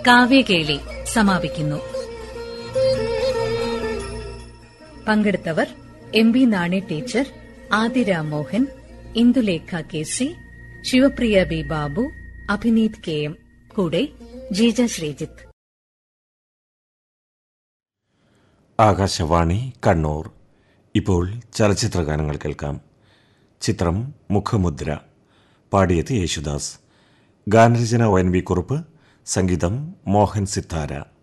കാവ്യകേളി സമാപിക്കുന്നു പങ്കെടുത്തവർ M B Nani teacher Athira Mohan Indulekha K C Sivapriya B Babu Abhineeth K M കൂടെ ജീജ ശ്രീജിത്ത് ആകാശവാണി കണ്ണൂർ ഇപ്പോൾ ചലച്ചിത്ര ഗാനങ്ങൾ കേൾക്കാം ചിത്രം മുഖമുദ്ര പാടിയത് യേശുദാസ് ഗാനരചന ഒ എൻ വി കുറുപ്പ് സംഗീതം മോഹൻ സിത്താര